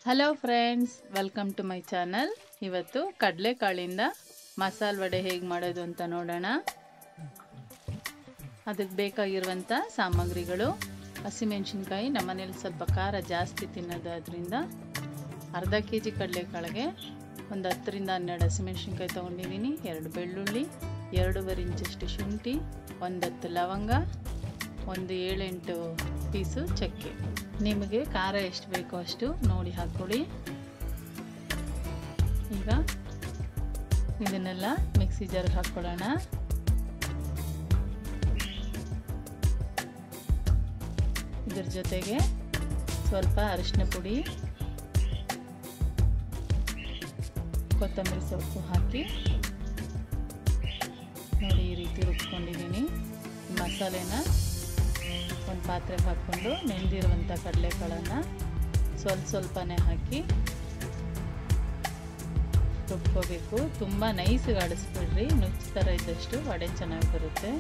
hello friends welcome to my channel ಇವತ್ತು ಕಡಲೆಕಾಳಿಂದ ಮಸಾಲೆ ವಡೆ ಹೇಗೆ ಮಾಡೋದು ಅಂತ ನೋಡೋಣ ಅದಕ್ಕೆ ಬೇಕಾಗಿರುವಂಥ ಸಾಮಗ್ರಿಗಳು ಹಸಿಮೆಣಸಿನ್ಕಾಯಿ ನಮ್ಮನೇಲಿ ಸ್ವಲ್ಪ ಖಾರ ಜಾಸ್ತಿ ತಿನ್ನೋದಾದ್ರಿಂದ ಅರ್ಧ ಕೆ ಜಿ ಕಡಲೆಕಾಳಿಗೆ ಒಂದು ಹತ್ತರಿಂದ ಹನ್ನೆರಡು ಹಸಿಮೆಣಸಿನ್ಕಾಯಿ ತೊಗೊಂಡಿದ್ದೀನಿ ಎರಡು ಬೆಳ್ಳುಳ್ಳಿ ಎರಡೂವರೆ ಇಂಚಷ್ಟು ಶುಂಠಿ ಒಂದು ಹತ್ತು ಲವಂಗ ಒಂದು ಏಳೆಂಟು ಪೀಸು ಚಕ್ಕೆ ನಿಮಗೆ ಖಾರ ಎಷ್ಟು ಬೇಕೋ ಅಷ್ಟು ನೋಡಿ ಹಾಕ್ಕೊಳ್ಳಿ ಈಗ ಇದನ್ನೆಲ್ಲ ಮಿಕ್ಸಿ ಜಾರ್ಗೆ ಹಾಕ್ಕೊಳ್ಳೋಣ ಇದ್ರ ಜೊತೆಗೆ ಸ್ವಲ್ಪ ಅರಿಶಿನ ಪುಡಿ ಕೊತ್ತಂಬರಿ ಸೊಪ್ಪು ಹಾಕಿ ನೋಡಿ ಈ ರೀತಿ ರುಬ್ಕೊಂಡಿದ್ದೀನಿ ಮಸಾಲೆನ ಒಂದು ಪಾತ್ರೆಗೆ ಹಾಕ್ಕೊಂಡು ನೆಂದಿರುವಂಥ ಕಡಲೆಕಾಳನ್ನು ಸ್ವಲ್ಪ ಸ್ವಲ್ಪನೇ ಹಾಕಿ ರುಬ್ಕೋಬೇಕು ತುಂಬ ನೈಸ್ಗೆ ಆಡಿಸ್ಬಿಡ್ರಿ ನುಚ್ಚು ಥರ ಇದ್ದಷ್ಟು ವಡೆ ಚೆನ್ನಾಗಿ ಬರುತ್ತೆ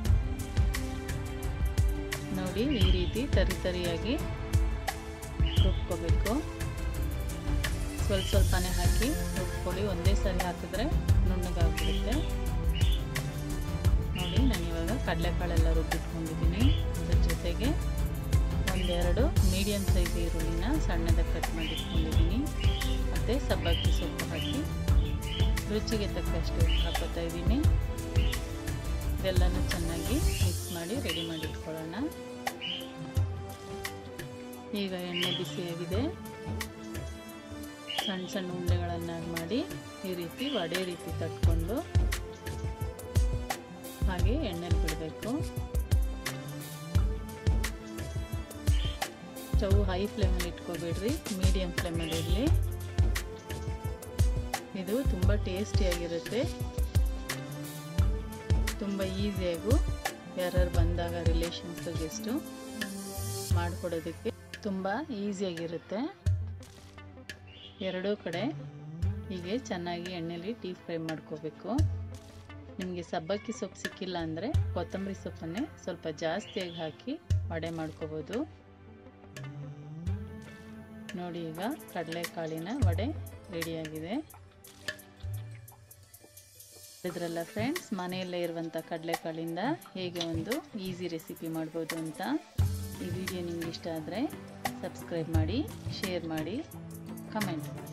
ನೋಡಿ ಈ ರೀತಿ ತರಿ ತರಿಯಾಗಿ ರುಬ್ಕೋಬೇಕು ಸ್ವಲ್ಪ ಸ್ವಲ್ಪನೇ ಹಾಕಿ ರುಬ್ಕೊಳ್ಳಿ ಒಂದೇ ಸರಿ ಹಾಕಿದ್ರೆ ನುಣ್ಣಗಾಗ್ಬಿಡುತ್ತೆ ನೋಡಿ ನಾನು ಇವಾಗ ಕಡಲೆಕಾಳೆಲ್ಲ ರುಬ್ಬಿಟ್ಕೊಂಡಿದ್ದೀನಿ ಅದ್ರ ಜೊತೆಗೆ ಒಂದೆರಡು ಮೀಡಿಯಮ್ ಸೈಜ್ ಈರುಳ್ಳಿನ ಸಣ್ಣದಾಗಿ ಕಟ್ ಮಾಡಿ ಇಟ್ಕೊಂಡಿದ್ದೀನಿ ಮತ್ತು ಸಬ್ಬಕ್ಕಿ ಸೊಪ್ಪು ಹಾಕಿ ರುಚಿಗೆ ತಕ್ಕಷ್ಟು ಹಾಕೋತಾ ಇದ್ದೀನಿ ಇದೆಲ್ಲನೂ ಚೆನ್ನಾಗಿ ಮಿಕ್ಸ್ ಮಾಡಿ ರೆಡಿ ಮಾಡಿ ಇಟ್ಕೊಳ್ಳೋಣ ಈಗ ಎಣ್ಣೆ ಬಿಸಿಯಾಗಿದೆ ಸಣ್ಣ ಸಣ್ಣ ಉಂಡೆಗಳನ್ನಾಗಿ ಮಾಡಿ ಈ ರೀತಿ ವಡೆ ರೀತಿ ತಟ್ಕೊಂಡು ಹಾಗೆ ಎಣ್ಣೆಲಿ ಬಿಡಬೇಕು ಸ್ಟವ್ ಹೈ ಫ್ಲೇಮಲ್ಲಿ ಇಟ್ಕೋಬೇಡ್ರಿ ಮೀಡಿಯಮ್ ಫ್ಲೇಮಲ್ಲಿ ಇರಲಿ ಇದು ತುಂಬ ಟೇಸ್ಟಿಯಾಗಿರುತ್ತೆ ತುಂಬ ಈಸಿಯಾಗೂ ಯಾರು ಬಂದಾಗ ರಿಲೇಷನ್ಸ್ ಗೆಸ್ಟು ಮಾಡಿಕೊಡೋದಕ್ಕೆ ತುಂಬ ಈಸಿಯಾಗಿರುತ್ತೆ ಎರಡೂ ಕಡೆ ಹೀಗೆ ಚೆನ್ನಾಗಿ ಎಣ್ಣೆಲಿ ಡೀಪ್ ಫ್ರೈ ಮಾಡ್ಕೋಬೇಕು ನಿಮಗೆ ಸಬ್ಬಕ್ಕಿ ಸೊಪ್ಪು ಸಿಕ್ಕಿಲ್ಲ ಅಂದರೆ ಕೊತ್ತಂಬರಿ ಸೊಪ್ಪನ್ನೇ ಸ್ವಲ್ಪ ಜಾಸ್ತಿಯಾಗಿ ಹಾಕಿ ವಡೆ ಮಾಡ್ಕೋಬೋದು ನೋಡಿ ಈಗ ಕಡಲೆಕಾಳಿನ ವಡೆ ರೆಡಿಯಾಗಿದೆ ಇದ್ರಲ್ಲ ಫ್ರೆಂಡ್ಸ್ ಮನೆಯಲ್ಲೇ ಇರುವಂಥ ಕಡಲೆಕಾಳಿಂದ ಹೇಗೆ ಒಂದು ಈಸಿ ರೆಸಿಪಿ ಮಾಡ್ಬೋದು ಅಂತ ಈ ವಿಡಿಯೋ ನಿಮ್ಗೆ ಇಷ್ಟ ಆದರೆ ಸಬ್ಸ್ಕ್ರೈಬ್ ಮಾಡಿ ಶೇರ್ ಮಾಡಿ ಕಮೆಂಟ್ ಮಾಡಿ